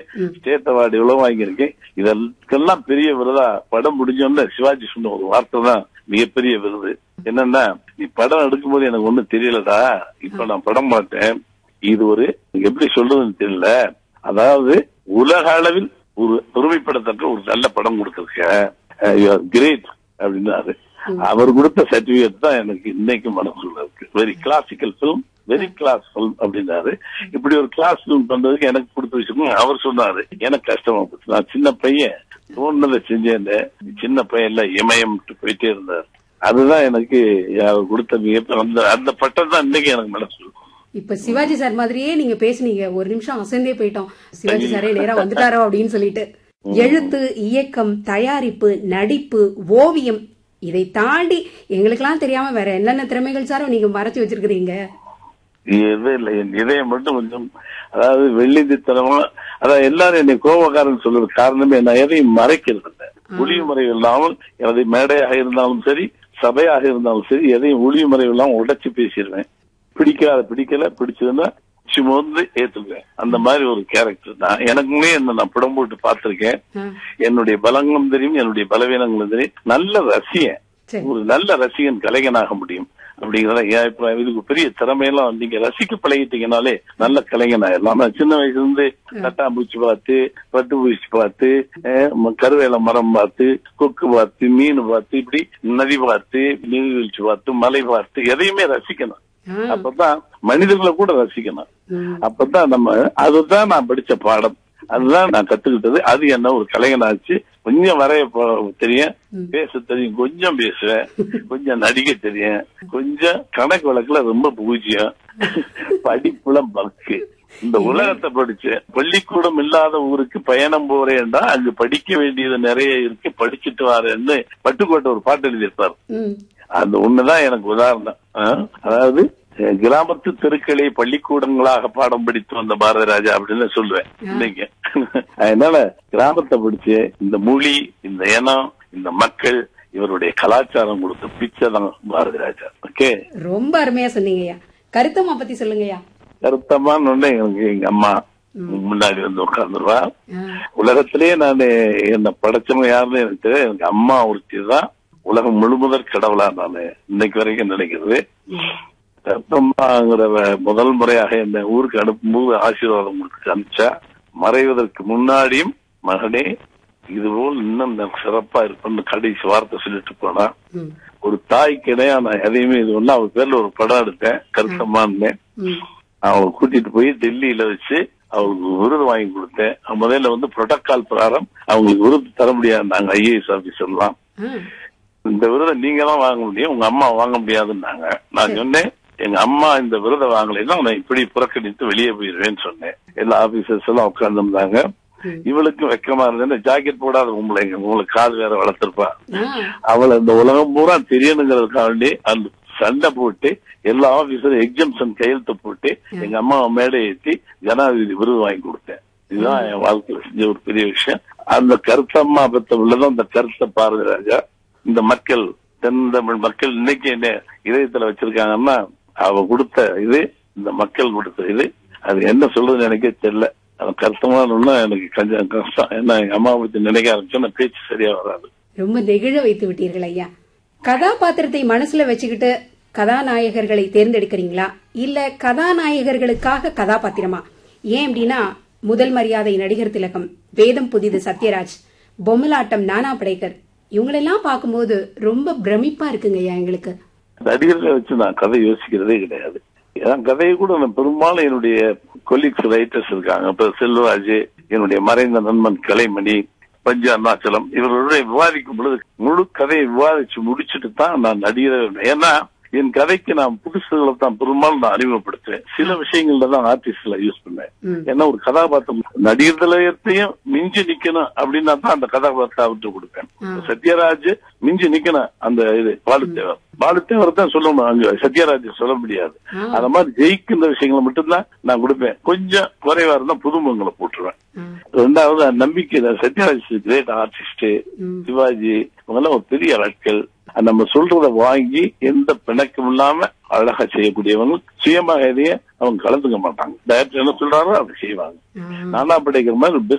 state award இவ்வளவு வாங்கியிருக்கேன் இதற்கெல்லாம் பெரிய விருதா படம் முடிஞ்சோன்னு சிவாஜி சொன்ன ஒரு வார்த்தை தான் மிகப்பெரிய விருது என்னன்னா நீ படம் எடுக்கும்போது எனக்கு ஒண்ணும் தெரியலடா இப்ப நான் படம் பார்த்தேன் இது ஒரு எப்படி சொல்றதுன்னு தெரியல அதாவது உலக அளவில் ஒரு பெருமைப்படத்தக்க ஒரு நல்ல படம் கொடுத்திருக்க கிரேட் அப்படின்னாரு அவர் கொடுத்த சர்டிபிகேட் தான் எனக்கு இன்னைக்கு மனசுல இருக்கு very classical film very class film அப்படின்னாரு இப்படி ஒரு கிளாஸ் பிலிம் பண்றதுக்கு எனக்கு கொடுத்த விஷயம் அவர் சொன்னாரு எனக்கு கஷ்டமா போச்சு நான் சின்ன பையன் தோணுனதை செஞ்சேன் சின்ன பையன் இல்ல இமயம் போயிட்டே இருந்தார் அதுதான் எனக்கு அவர் கொடுத்த மிக அந்த அந்த பட்டம் தான் இன்னைக்கு எனக்கு மனசு இப்ப சிவாஜி சார் மாதிரியே நீங்க பேசுனீங்க ஒரு நிமிஷம் அசந்தே போயிட்டோம் சிவாஜி சாரே நேரா வந்துட்டாரோ அப்படின்னு சொல்லிட்டு எழுத்து இயக்கம் தயாரிப்பு நடிப்பு ஓவியம் இதை தாண்டி எங்களுக்கெல்லாம் தெரியாம வேற என்னென்ன திறமைகள் சாரோ நீங்க மறைச்சு வச்சிருக்கிறீங்க எதுவும் இல்லை என் இதயம் மட்டும் கொஞ்சம் அதாவது வெள்ளித்தித்தனமா அதாவது எல்லாரும் என்னை கோபக்காரன் சொல்றது காரணமே நான் எதையும் மறைக்கிறது இல்லை ஒளிவு மறைவு இல்லாமல் எனது மேடையாக இருந்தாலும் சரி சபையாக இருந்தாலும் சரி எதையும் ஒளிவு மறைவு இல்லாமல் உடைச்சு பேசிடுவேன் பிடிக்காத பிடிக்கல பிடிச்சதுன்னா சுமந்து ஏத்துக்குவேன் அந்த மாதிரி ஒரு கேரக்டர் தான் எனக்குமே என்ன நான் படம் போட்டு பார்த்திருக்கேன் என்னுடைய பலங்களும் தெரியும் என்னுடைய பலவீனங்களும் தெரியும் நல்ல ரசிகன் ஒரு நல்ல ரசிகன் கலைஞனாக முடியும் அப்படிங்கறத என் அபிப்பிராயம் இதுக்கு பெரிய திறமையெல்லாம் நீங்க ரசிக்க பழகிட்டீங்கனாலே நல்ல கலைஞன் ஆயிடலாம் நான் சின்ன வயசுல இருந்து தட்டாம்பூச்சி பார்த்து பட்டுப்பூச்சி பார்த்து கருவேல மரம் பார்த்து கொக்கு பார்த்து மீன் பார்த்து இப்படி நதி பார்த்து நீர்வீழ்ச்சி பார்த்து மலை பார்த்து எதையுமே ரசிக்கணும் அப்பதான் மனிதர்களை கூட ரசிக்கணும் அப்பதான் நம்ம அதுதான் நான் படிச்ச பாடம் அதுதான் நான் கத்துக்கிட்டது அது என்ன ஒரு கலைஞனாச்சு கொஞ்சம் வரைய தெரியும் பேச தெரியும் கொஞ்சம் பேசுவேன் கொஞ்சம் நடிக்க தெரியும் கொஞ்சம் கணக்கு வழக்குல ரொம்ப பூஜ்யம் படிப்புல பக்கு இந்த உலகத்தை படிச்சேன் பள்ளிக்கூடம் இல்லாத ஊருக்கு பயணம் போறேன்டா அங்கு படிக்க வேண்டியது நிறைய இருக்கு படிச்சுட்டு வரேன்னு பட்டுக்கோட்டை ஒரு பாட்டு எழுதியிருப்பார் அந்த ஒண்ணுதான் எனக்கு உதாரணம் அதாவது கிராமத்து தெருக்களை பள்ளிக்கூடங்களாக பாடம் படித்து வந்த பாரத ராஜா அப்படின்னு சொல்லுவேன் இன்னைக்கு அதனால கிராமத்தை படிச்சு இந்த மொழி இந்த இனம் இந்த மக்கள் இவருடைய கலாச்சாரம் கொடுத்த பிச்சை தான் பாரதி ராஜா ஓகே ரொம்ப அருமையா சொன்னீங்கய்யா கருத்தம்மா பத்தி சொல்லுங்கய்யா கருத்தம்மான்னு ஒண்ணு எனக்கு எங்க அம்மா முன்னாடி வந்து உட்கார்ந்துருவா உலகத்திலேயே நான் என்ன படைச்சவங்க யாருன்னு எனக்கு தெரியும் எனக்கு அம்மா ஒருத்தி தான் உலகம் முழுமுதற் கடவுளா நான் இன்னைக்கு வரைக்கும் நினைக்கிறது கருத்தம்மாங்கிற முதல் முறையாக என்ன ஊருக்கு அனுப்பும்போது ஆசீர்வாதம் கொடுத்து அனுப்பிச்சா மறைவதற்கு முன்னாடியும் மகனே இதுபோல் இன்னும் சிறப்பா இருப்பேன்னு கடைசி வார்த்தை சொல்லிட்டு போனா ஒரு தாய்க்கு இடையா நான் எதையுமே இது ஒண்ணு அவ பேர்ல ஒரு படம் எடுத்தேன் கருத்தம்மான்னு அவளை கூட்டிட்டு போய் டெல்லியில வச்சு அவங்களுக்கு விருது வாங்கி கொடுத்தேன் முதல்ல வந்து புரோட்டோகால் பிரகாரம் அவங்களுக்கு விருது தர முடியாது நாங்க ஐஏஎஸ் ஆபீசர்லாம் இந்த விருதை நீங்க தான் வாங்க முடியும் உங்க அம்மா வாங்க முடியாதுன்னாங்க நான் சொன்னேன் எங்க அம்மா இந்த விருதை வாங்கலைன்னா நான் இப்படி புறக்கணித்து வெளியே போயிருவேன்னு சொன்னேன் எல்லா ஆபீசர்ஸ் எல்லாம் உட்கார்ந்துருந்தாங்க இவளுக்கும் வெக்கமா இருந்தேன் ஜாக்கெட் போடாத உங்களை உங்களுக்கு காது வேற வளர்த்திருப்பா அவளை இந்த உலகம் பூரா தெரியணுங்கிறதுக்காண்டி அந்த சண்டை போட்டு எல்லா ஆபீசரும் எக்ஸம்ஷன் கையெழுத்து போட்டு எங்க அம்மா மேடை ஏற்றி ஜனாதிபதி விருது வாங்கி கொடுத்தேன் இதுதான் என் வாழ்க்கையில செஞ்ச ஒரு பெரிய விஷயம் அந்த கருத்தம்மா பத்த உள்ளதான் அந்த கருத்த பாரதி ராஜா இந்த மக்கள் தென் தமிழ் மக்கள் இன்னைக்கு என்ன இதயத்துல வச்சிருக்காங்கன்னா அவ கொடுத்த இது இந்த மக்கள் கொடுத்த இது அது என்ன சொல்றதுன்னு எனக்கே தெரியல அது கருத்தமான எனக்கு கொஞ்சம் கஷ்டம் ஏன்னா எங்க அம்மா பத்தி நினைக்க ஆரம்பிச்சா பேச்சு சரியா வராது ரொம்ப நெகிழ வைத்து விட்டீர்கள் ஐயா கதாபாத்திரத்தை மனசுல வச்சுக்கிட்டு கதாநாயகர்களை தேர்ந்தெடுக்கிறீங்களா இல்ல கதாநாயகர்களுக்காக கதாபாத்திரமா ஏன் அப்படின்னா முதல் மரியாதை நடிகர் திலகம் வேதம் புதிது சத்யராஜ் பொம்மலாட்டம் நானா படைக்கர் இவங்களெல்லாம் பார்க்கும்போது ரொம்ப பிரமிப்பா இருக்குங்க ஐயா எங்களுக்கு நடிகர்களை வச்சு நான் கதை யோசிக்கிறதே கிடையாது என் கதையை கூட நான் பெரும்பாலும் என்னுடைய கொலீக்ஸ் ரைட்டர்ஸ் இருக்காங்க இப்ப செல்வராஜ் என்னுடைய மறைந்த நண்பன் கலைமணி பஞ்சு அருணாச்சலம் இவர்களுடைய விவாதிக்கும் பொழுது முழு கதையை விவாதிச்சு முடிச்சுட்டு தான் நான் நடிகர் ஏன்னா என் கதைக்கு நான் புதுசுகளை தான் பெரும்பாலும் நான் அறிமுகப்படுத்துவேன் சில விஷயங்கள்ல தான் ஆர்டிஸ்ட்ல யூஸ் பண்ணேன் ஏன்னா ஒரு கதாபாத்திரம் நடிகர் தலையத்தையும் மிஞ்சி நிக்கணும் அப்படின்னா தான் அந்த கதாபாத்திரம் விட்டு கொடுப்பேன் சத்யராஜ் மிஞ்சி நிக்கணும் அந்த இது பாலுத்தேவர் பாலுத்தேவர் தான் சொல்லணும் அங்க சத்யராஜ் சொல்ல முடியாது அந்த மாதிரி ஜெயிக்கின்ற விஷயங்களை மட்டும்தான் நான் கொடுப்பேன் கொஞ்சம் குறைவா இருந்தா புதுமுகங்களை போட்டுருவேன் ரெண்டாவது நம்பிக்கை சத்யராஜ் கிரேட் ஆர்டிஸ்ட் சிவாஜி இவங்கெல்லாம் ஒரு பெரிய ஆட்கள் நம்ம சொல்றத வாங்கி எந்த பிணக்கும் இல்லாம அழகா செய்யக்கூடியவங்க சுயமாக எதையே அவங்க கலந்துக்க மாட்டாங்க டைரக்டர் என்ன சொல்றாரோ அதை செய்வாங்க நானா படைக்கிற மாதிரி